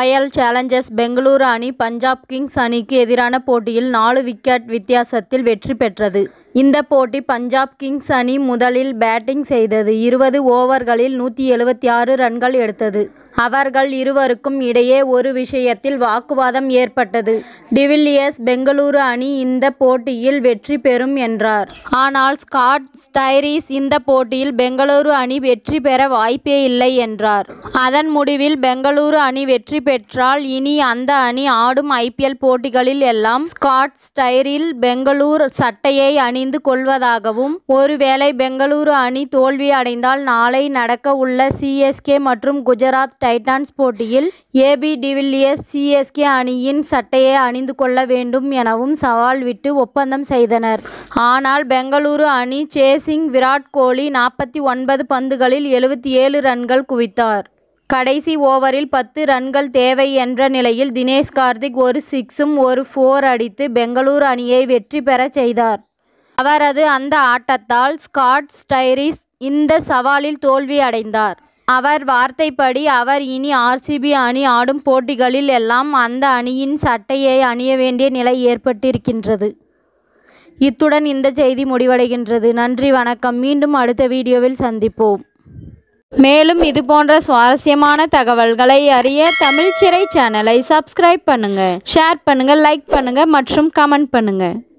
Royal Challengers Bengaluru அணி Punjab Kings அணிக்கு எதிரான போட்டியில் நாலு விக்கெட் வித்தியாசத்தில் வெற்றி பெற்றது இந்த போட்டி பஞ்சாப் கிங்ஸ் அணி முதலில் பேட்டிங் செய்தது இருபது ஓவர்களில் நூற்றி எழுபத்தி ஆறு ரன்கள் எடுத்தது அவர்கள் இருவருக்கும் இடையே ஒரு விஷயத்தில் வாக்குவாதம் ஏற்பட்டது டிவில்லியர்ஸ் பெங்களூரு அணி இந்த போட்டியில் வெற்றி பெறும் என்றார் ஆனால் ஸ்காட் ஸ்டைரிஸ் இந்த போட்டியில் பெங்களூரு அணி வெற்றி பெற வாய்ப்பே இல்லை என்றார் அதன் முடிவில் பெங்களூரு அணி வெற்றி பெற்றால் இனி அந்த அணி ஆடும் ஐபிஎல் போட்டிகளில் எல்லாம் ஸ்காட் ஸ்டைரில் பெங்களூர் சட்டையை அணிந்து கொள்வதாகவும் ஒருவேளை பெங்களூரு அணி தோல்வி அடைந்தால் நாளை நடக்க உள்ள சிஎஸ்கே மற்றும் குஜராத் டைட்டான்ஸ் போட்டியில் ஏபி டிவில்லியர்ஸ் சிஎஸ்கே அணியின் சட்டையை அணிந்து கொள்ள வேண்டும் எனவும் சவால் விட்டு ஒப்பந்தம் செய்தனர் ஆனால் பெங்களூரு அணி சேசிங் விராட் கோலி நாற்பத்தி ஒன்பது பந்துகளில் எழுபத்தி ஏழு ரன்கள் குவித்தார் கடைசி ஓவரில் பத்து ரன்கள் தேவை என்ற நிலையில் தினேஷ் கார்த்திக் ஒரு சிக்ஸும் ஒரு ஃபோர் அடித்து பெங்களூரு அணியை வெற்றி பெறச் செய்தார் அவரது அந்த ஆட்டத்தால் ஸ்காட் ஸ்டைரிஸ் இந்த சவாலில் தோல்வி அடைந்தார் அவர் வார்த்தைப்படி அவர் இனி ஆர்சிபி அணி ஆடும் போட்டிகளில் எல்லாம் அந்த அணியின் சட்டையை அணிய வேண்டிய நிலை ஏற்பட்டிருக்கின்றது இத்துடன் இந்த செய்தி முடிவடைகின்றது நன்றி வணக்கம் மீண்டும் அடுத்த வீடியோவில் சந்திப்போம் மேலும் இது போன்ற சுவாரஸ்யமான தகவல்களை அறிய தமிழ் சிறை சேனலை சப்ஸ்கிரைப் பண்ணுங்க ஷேர் பண்ணுங்க லைக் பண்ணுங்க மற்றும் கமெண்ட் பண்ணுங்க